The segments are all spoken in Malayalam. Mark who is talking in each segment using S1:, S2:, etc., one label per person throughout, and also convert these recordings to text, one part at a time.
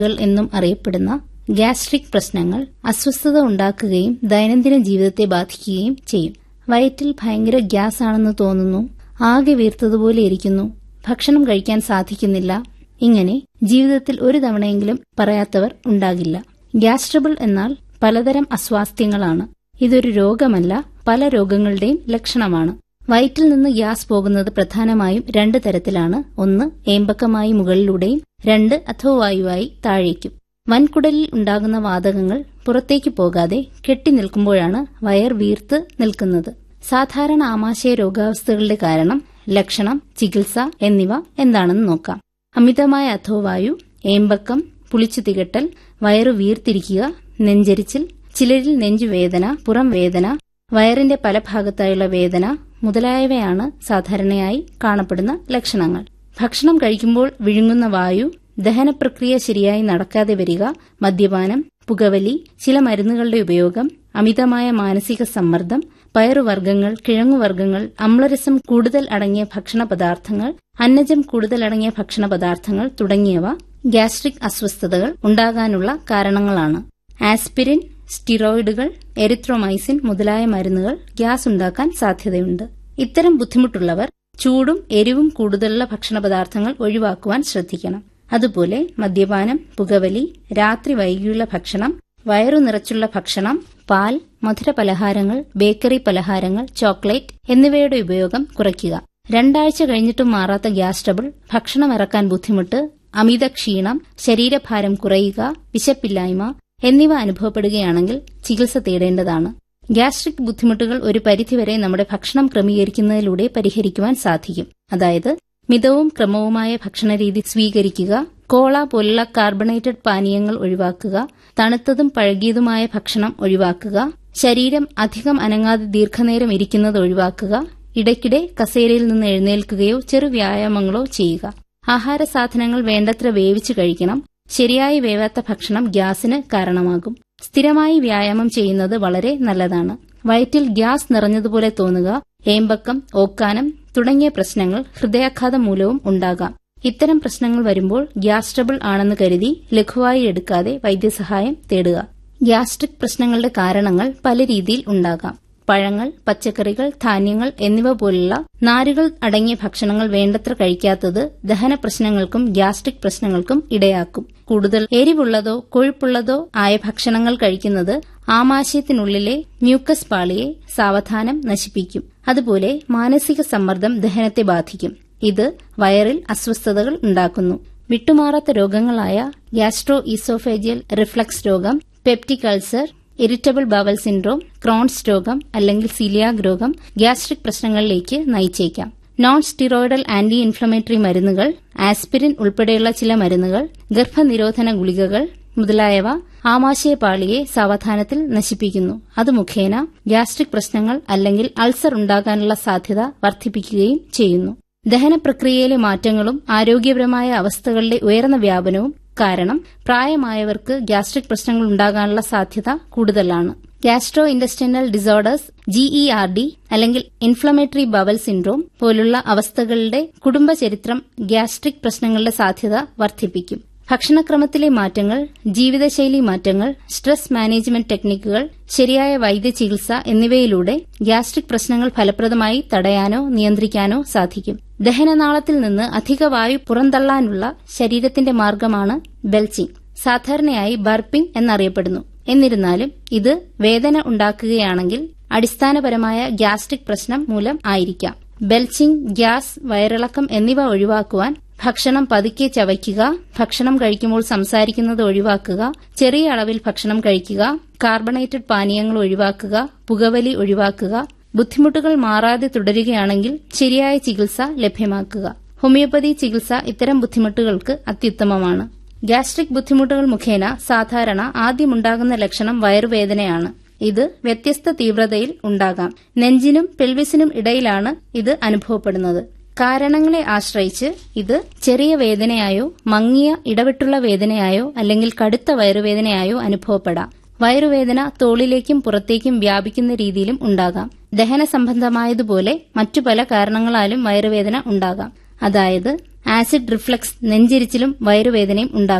S1: കൾ എന്നും അറിയപ്പെടുന്ന ഗ്യാസ്ട്രിക് പ്രശ്നങ്ങൾ അസ്വസ്ഥത ഉണ്ടാക്കുകയും ദൈനംദിന ജീവിതത്തെ ബാധിക്കുകയും ചെയ്യും വയറ്റിൽ ഭയങ്കര ഗ്യാസ് ആണെന്ന് തോന്നുന്നു ആകെ വീർത്തതുപോലെ ഇരിക്കുന്നു ഭക്ഷണം കഴിക്കാൻ സാധിക്കുന്നില്ല ഇങ്ങനെ ജീവിതത്തിൽ ഒരു തവണയെങ്കിലും പറയാത്തവർ ഉണ്ടാകില്ല ഗ്യാസ് ട്രബിൾ എന്നാൽ പലതരം അസ്വാസ്ഥ്യങ്ങളാണ് ഇതൊരു രോഗമല്ല പല രോഗങ്ങളുടെയും ലക്ഷണമാണ് വയറ്റിൽ നിന്ന് ഗ്യാസ് പോകുന്നത് പ്രധാനമായും രണ്ട് തരത്തിലാണ് ഒന്ന് ഏമ്പക്കമായി മുകളിലൂടെയും രണ്ട് അഥോവായുവായി താഴേക്കും വൻകുടലിൽ ഉണ്ടാകുന്ന വാതകങ്ങൾ പുറത്തേക്ക് പോകാതെ കെട്ടി നിൽക്കുമ്പോഴാണ് വയർ വീർത്ത് നിൽക്കുന്നത് സാധാരണ ആമാശയ രോഗാവസ്ഥകളുടെ കാരണം ലക്ഷണം ചികിത്സ എന്നിവ എന്താണെന്ന് നോക്കാം അമിതമായ അഥോവായു ഏമ്പക്കം പുളിച്ചു തികട്ടൽ വയറു വീർത്തിരിക്കുക നെഞ്ചരിച്ചിൽ ചിലരിൽ നെഞ്ചുവേദന പുറം വേദന വയറിന്റെ പല ഭാഗത്തായുള്ള വേദന മുതലായവയാണ് സാധാരണയായി കാണപ്പെടുന്ന ലക്ഷണങ്ങൾ ഭക്ഷണം കഴിക്കുമ്പോൾ വിഴുങ്ങുന്ന വായു ദഹനപ്രക്രിയ ശരിയായി നടക്കാതെ വരിക മദ്യപാനം പുകവലി ചില മരുന്നുകളുടെ ഉപയോഗം അമിതമായ മാനസിക സമ്മർദ്ദം പയറുവർഗ്ഗങ്ങൾ കിഴങ്ങുവർഗ്ഗങ്ങൾ അമ്ലരസം കൂടുതൽ അടങ്ങിയ ഭക്ഷണ പദാർത്ഥങ്ങൾ അന്നജം കൂടുതൽ അടങ്ങിയ ഭക്ഷണ പദാർത്ഥങ്ങൾ തുടങ്ങിയവ ഗ്യാസ്ട്രിക് അസ്വസ്ഥതകൾ ഉണ്ടാകാനുള്ള കാരണങ്ങളാണ് ആസ്പിരിൻ സ്റ്റിറോയിഡുകൾ എരിത്രോമൈസിൻ മുതലായ മരുന്നുകൾ ഗ്യാസ് ഉണ്ടാക്കാൻ സാധ്യതയുണ്ട് ഇത്തരം ബുദ്ധിമുട്ടുള്ളവർ ചൂടും എരിവും കൂടുതലുള്ള ഭക്ഷണ പദാർത്ഥങ്ങൾ ഒഴിവാക്കുവാൻ ശ്രദ്ധിക്കണം അതുപോലെ മദ്യപാനം പുകവലി രാത്രി വൈകിയുള്ള ഭക്ഷണം വയറു നിറച്ചുള്ള ഭക്ഷണം പാൽ മധുര പലഹാരങ്ങൾ ബേക്കറി പലഹാരങ്ങൾ ചോക്ലേറ്റ് എന്നിവയുടെ ഉപയോഗം കുറയ്ക്കുക രണ്ടാഴ്ച കഴിഞ്ഞിട്ടും മാറാത്ത ഗ്യാസ് ട്രബിൾ ഭക്ഷണം ഇറക്കാൻ ബുദ്ധിമുട്ട് അമിത ക്ഷീണം ശരീരഭാരം കുറയുക വിശപ്പില്ലായ്മ എന്നിവ അനുഭവപ്പെടുകയാണെങ്കിൽ ചികിത്സ തേടേണ്ടതാണ് ഗ്യാസ്ട്രിക് ബുദ്ധിമുട്ടുകൾ ഒരു പരിധിവരെ നമ്മുടെ ഭക്ഷണം ക്രമീകരിക്കുന്നതിലൂടെ പരിഹരിക്കുവാൻ സാധിക്കും അതായത് മിതവും ക്രമവുമായ ഭക്ഷണരീതി സ്വീകരിക്കുക കോള പോലുള്ള കാർബണേറ്റഡ് പാനീയങ്ങൾ ഒഴിവാക്കുക തണുത്തതും പഴകിയതുമായ ഭക്ഷണം ഒഴിവാക്കുക ശരീരം അധികം അനങ്ങാതെ ദീർഘനേരം ഇരിക്കുന്നത് ഒഴിവാക്കുക ഇടയ്ക്കിടെ കസേരയിൽ നിന്ന് എഴുന്നേൽക്കുകയോ ചെറു വ്യായാമങ്ങളോ ചെയ്യുക ആഹാര സാധനങ്ങൾ വേണ്ടത്ര വേവിച്ചു കഴിക്കണം ശരിയായി വേവാത്ത ഭക്ഷണം ഗ്യാസിന് കാരണമാകും സ്ഥിരമായി വ്യായാമം ചെയ്യുന്നത് വളരെ നല്ലതാണ് വയറ്റിൽ ഗ്യാസ് നിറഞ്ഞതുപോലെ തോന്നുക ഏമ്പക്കം ഓക്കാനം തുടങ്ങിയ പ്രശ്നങ്ങൾ ഹൃദയാഘാതം മൂലവും ഉണ്ടാകാം ഇത്തരം പ്രശ്നങ്ങൾ വരുമ്പോൾ ഗ്യാസ് ട്രബിൾ ആണെന്ന് കരുതി ലഘുവായി എടുക്കാതെ വൈദ്യസഹായം തേടുക ഗ്യാസ്ട്രിക് പ്രശ്നങ്ങളുടെ കാരണങ്ങൾ പല രീതിയിൽ ഉണ്ടാകാം പഴങ്ങൾ പച്ചക്കറികൾ ധാന്യങ്ങൾ എന്നിവ പോലുള്ള നാരുകൾ അടങ്ങിയ ഭക്ഷണങ്ങൾ വേണ്ടത്ര കഴിക്കാത്തത് ദഹന പ്രശ്നങ്ങൾക്കും ഗ്യാസ്ട്രിക് പ്രശ്നങ്ങൾക്കും ഇടയാക്കും കൂടുതൽ എരിവുള്ളതോ കൊഴുപ്പുള്ളതോ ആയ ഭക്ഷണങ്ങൾ കഴിക്കുന്നത് ആമാശയത്തിനുള്ളിലെ മ്യൂക്കസ് പാളിയെ സാവധാനം നശിപ്പിക്കും അതുപോലെ മാനസിക സമ്മർദ്ദം ദഹനത്തെ ബാധിക്കും ഇത് വയറിൽ അസ്വസ്ഥതകൾ ഉണ്ടാക്കുന്നു വിട്ടുമാറാത്ത രോഗങ്ങളായ ഗ്യാസ്ട്രോ ഈസോഫേജിയൽ റിഫ്ലക്സ് രോഗം peptic ulcer irritable bowel syndrome Crohn's രോഗം അല്ലെങ്കിൽ സിലിയാഗ് രോഗം ഗ്യാസ്ട്രിക് പ്രശ്നങ്ങളിലേക്ക് നയിച്ചേക്കാം നോൺ സ്റ്റിറോയിഡൽ ആന്റി ഇൻഫ്ലമേറ്ററി മരുന്നുകൾ ആസ്പിരിൻ ഉൾപ്പെടെയുള്ള ചില മരുന്നുകൾ ഗർഭനിരോധന ഗുളികകൾ മുതലായവ ആമാശയപാളിയെ സാവധാനത്തിൽ നശിപ്പിക്കുന്നു അത് മുഖേന ഗ്യാസ്ട്രിക് പ്രശ്നങ്ങൾ അല്ലെങ്കിൽ അൾസർ ഉണ്ടാകാനുള്ള സാധ്യത വർദ്ധിപ്പിക്കുകയും ചെയ്യുന്നു ദഹന പ്രക്രിയയിലെ മാറ്റങ്ങളും ആരോഗ്യപരമായ അവസ്ഥകളുടെ ഉയർന്ന വ്യാപനവും കാരണം പ്രായമായവർക്ക് ഗ്യാസ്ട്രിക് പ്രശ്നങ്ങൾ ഉണ്ടാകാനുള്ള സാധ്യത കൂടുതലാണ് gastro intestinal disorders GER D അല്ലെങ്കിൽ ഇൻഫ്ലമേറ്ററി ബവൽ സിൻഡ്രോം പോലുള്ള അവസ്ഥകളുടെ കുടുംബചരിത്രം ഗ്യാസ്ട്രിക് പ്രശ്നങ്ങളുടെ സാധ്യത വർദ്ധിപ്പിക്കും ഭക്ഷണക്രമത്തിലെ മാറ്റങ്ങൾ ജീവിതശൈലി മാറ്റങ്ങൾ സ്ട്രെസ് മാനേജ്മെന്റ് ടെക്നിക്കുകൾ ശരിയായ വൈദ്യചികിത്സ എന്നിവയിലൂടെ ഗ്യാസ്ട്രിക് പ്രശ്നങ്ങൾ ഫലപ്രദമായി തടയാനോ നിയന്ത്രിക്കാനോ സാധിക്കും ദഹനനാളത്തിൽ നിന്ന് അധിക വായു പുറന്തള്ളാനുള്ള ശരീരത്തിന്റെ മാർഗമാണ് ബെൽച്ചിങ് സാധാരണയായി ബർപ്പിംഗ് എന്നറിയപ്പെടുന്നു എന്നിരുന്നാലും ഇത് വേദന ഉണ്ടാക്കുകയാണെങ്കിൽ അടിസ്ഥാനപരമായ ഗ്യാസ്ട്രിക് പ്രശ്നം മൂലം ആയിരിക്കാം ബെൽച്ചിങ് ഗ്യാസ് വയറിളക്കം എന്നിവ ഒഴിവാക്കുവാൻ ഭക്ഷണം പതുക്കെ ചവയ്ക്കുക ഭക്ഷണം കഴിക്കുമ്പോൾ സംസാരിക്കുന്നത് ഒഴിവാക്കുക ചെറിയ അളവിൽ ഭക്ഷണം കഴിക്കുക കാർബണേറ്റഡ് പാനീയങ്ങൾ ഒഴിവാക്കുക പുകവലി ഒഴിവാക്കുക ബുദ്ധിമുട്ടുകൾ മാറാതെ തുടരുകയാണെങ്കിൽ ശരിയായ ചികിത്സ ലഭ്യമാക്കുക ഹോമിയോപ്പതി ചികിത്സ ഇത്തരം ബുദ്ധിമുട്ടുകൾക്ക് അത്യുത്തമമാണ് ഗ്യാസ്ട്രിക് ബുദ്ധിമുട്ടുകൾ മുഖേന സാധാരണ ആദ്യമുണ്ടാകുന്ന ലക്ഷണം വയറുവേദനയാണ് ഇത് വ്യത്യസ്ത തീവ്രതയിൽ ഉണ്ടാകാം നെഞ്ചിനും പെൽവിസിനും ഇടയിലാണ് ഇത് അനുഭവപ്പെടുന്നത് കാരണങ്ങളെ ആശ്രയിച്ച് ഇത് ചെറിയ വേദനയായോ മങ്ങിയ ഇടവിട്ടുള്ള വേദനയായോ അല്ലെങ്കിൽ കടുത്ത വയറുവേദനയായോ അനുഭവപ്പെടാം വയറുവേദന തോളിലേക്കും പുറത്തേക്കും വ്യാപിക്കുന്ന രീതിയിലും ഉണ്ടാകാം ദഹന സംബന്ധമായതുപോലെ മറ്റു പല കാരണങ്ങളാലും വയറുവേദന ഉണ്ടാകാം അതായത് ആസിഡ് റിഫ്ലക്സ് നെഞ്ചിരിച്ചിലും വയറുവേദനയും ഉണ്ടാക്കുന്നു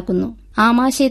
S1: ആമാശയ